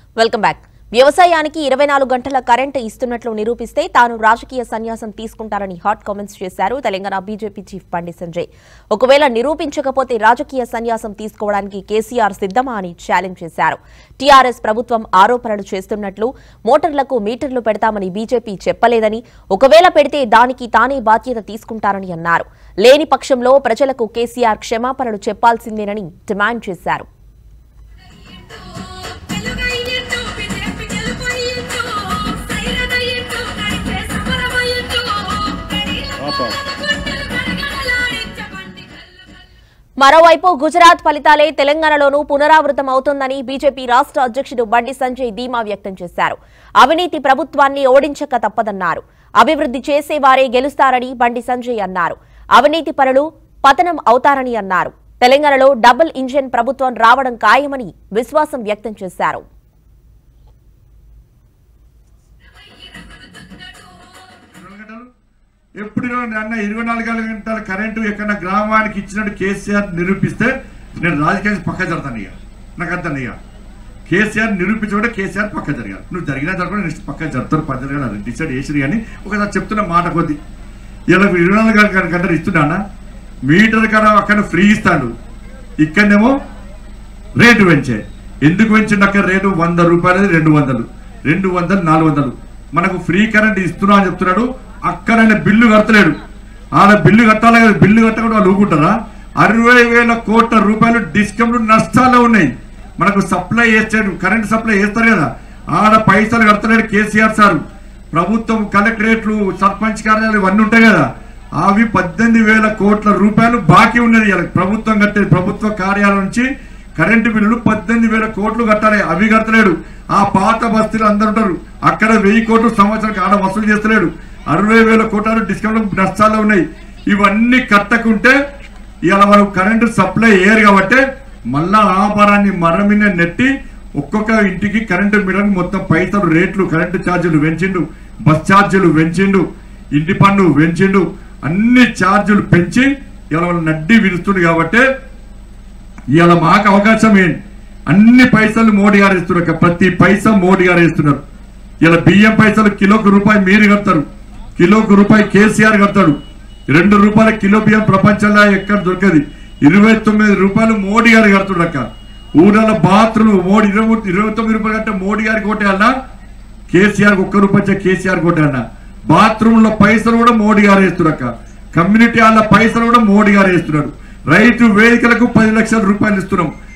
welcome back వ్యవసాయానికి ఇరవై నాలుగు గంటల కరెంటు ఇస్తున్నట్లు నిరూపిస్తే తాను రాజకీయ సన్యాసం తీసుకుంటారని హాట్ కామెంట్స్ చేశారు తెలంగాణ బీజేపీ చీఫ్ బండి సంజయ్ ఒకవేళ నిరూపించకపోతే రాజకీయ సన్యాసం తీసుకోవడానికి కేసీఆర్ సిద్ధమా అని ఛాలెంజ్ చేశారు టీఆర్ఎస్ ప్రభుత్వం ఆరోపణలు చేస్తున్నట్లు మోటార్లకు మీటర్లు పెడతామని బీజేపీ చెప్పలేదని ఒకవేళ పెడితే దానికి తానే బాధ్యత తీసుకుంటారని అన్నారు లేని పక్షంలో ప్రజలకు కేసీఆర్ క్షమాపణలు చెప్పాల్సిందేనని డిమాండ్ చేశారు వెలుగయ్యిండు బీజేపీ గెలుపయ్యిండు సైరదయ్యిండు నడిచే సమరమయ్యిండు గుండెలు గడగడలాడించబండి కళ్ళు మరోవైపు గుజరాత్ ఫలితాలే తెలంగాణలోనూ పునరావృతం అవుతోందని బీజేపీ రాష్ట్ర అధ్యక్షుడు బండి సంజయ్ ధీమా వ్యక్తం చేశారు అవినీతి ప్రభుత్వాన్ని ఓడించక తప్పదన్నారు అభివృద్ధి చేసేవారే గెలుస్తారని బండి సంజయ్ అన్నారు అవినీతి పరులు పతనం అవుతారని అన్నారు తెలంగాణలో డబుల్ ఇంజిన్ ప్రభుత్వం రావడం ఖాయమని విశ్వాసం వ్యక్తం చేశారు ఇరవై గంటలు ఎప్పుడు ఇరవై అన్న ఇరవై నాలుగు గంటల కరెంటు ఎక్కడ గ్రామానికి ఇచ్చినట్టు కేసీఆర్ నిరూపిస్తే నేను రాజకీయం పక్క జరుగుతాను ఇక నాకు అర్థం ఇక కేసీఆర్ నిరూపించకుండా కేసీఆర్ పక్క జరగాలి నువ్వు జరిగినా జరగకుండా నెక్స్ట్ పక్క జరుగుతారు పక్క జరగాలి డిసైడ్ చేసిరు కానీ ఒకసారి చెప్తున్న మాట కొద్ది ఇలా ఇరవై నాలుగు గంటల గంటలు ఇస్తున్నా మీటర్ కన్నా అక్కడ ఫ్రీ ఇస్తాడు ఇక్కడనేమో రేటు పెంచే ఎందుకు పెంచిండక్క రేటు వంద రూపాయలు రెండు వందలు రెండు వందలు నాలుగు వందలు మనకు ఫ్రీ కరెంట్ ఇస్తున్నా అని చెప్తున్నాడు అక్కడ ఆయన బిల్లు కడతలేడు ఆడ బిల్లు కట్టాలి కదా బిల్లు కట్టకుండా వాళ్ళు ఊరుకుంటారా అరవై వేల కోట్ల రూపాయలు డిస్కౌంట్ నష్టాలు ఉన్నాయి మనకు సప్లై చేస్తాడు కరెంట్ సప్లై చేస్తారు కదా ఆడ పైసలు కడతలేడు కేసీఆర్ సార్ ప్రభుత్వం కలెక్టరేట్లు సర్పంచ్ కార్యాలయాలు ఇవన్నీ ఉంటాయి కదా అవి పద్దెనిమిది వేల కోట్ల రూపాయలు బాకీ ఉన్నది ఇలా ప్రభుత్వం కట్టేది ప్రభుత్వ కార్యాలయం నుంచి కరెంటు బిల్లులు పద్దెనిమిది వేల కోట్లు కట్టాలి అవి కట్టలేడు ఆ పాత బస్తీలు అందరు ఉంటారు అక్కడ వెయ్యి కోట్లు సంవత్సరానికి ఆడ వసూలు చేస్తలేడు అరవై వేల కోట్ల డిస్కౌంట్ నష్టాలు ఉన్నాయి ఇవన్నీ కట్టకుంటే ఇవాళ మనం కరెంటు సప్లై అయ్యారు కాబట్టి మళ్ళా ఆ భారాన్ని మన మీద నెట్టి ఒక్కొక్క ఇంటికి కరెంటు మీటర్ మొత్తం పైసలు రేట్లు కరెంటు ఛార్జీలు పెంచిండు బస్ ఛార్జీలు పెంచిండు ఇంటి పన్ను పెంచిండు అన్ని ఛార్జీలు పెంచి ఇలా వాళ్ళు నడ్డి విరుస్తుంది కాబట్టి ఇవాళ మాకు అవకాశం ఏంటి అన్ని పైసలు మోడీ గారు ఇస్తున్నారు ప్రతి పైసా మోడీ గారు ఇస్తున్నారు ఇలా బియ్యం పైసలు కిలోకు రూపాయి మీరు కడతారు కిలోకు రూపాయి కేసీఆర్ కడతాడు రెండు రూపాయల కిలో బియ్యం ప్రపంచంలో ఎక్కడ దొరకది ఇరవై తొమ్మిది రూపాయలు మోడీ గారు కడుతుడు అక్క ఊళ్ళలో బాత్రూమ్ మోడీ ఇరవై ఇరవై తొమ్మిది రూపాయలు కంటే మోడీ గారికి కొట్టేయాలన్నా కేసీఆర్ ఒక్క రూపాయి ఇచ్చే కేసీఆర్ కొట్టాడన్న బాత్రూమ్ లో పైసలు కూడా మోడీ గారు వేస్తున్నారక్క కమ్యూనిటీ హాల్ల పైసలు కూడా మోడీ గారు వేస్తున్నాడు రైతు వేదికలకు పది లక్షల రూపాయలు ఇస్తున్నాం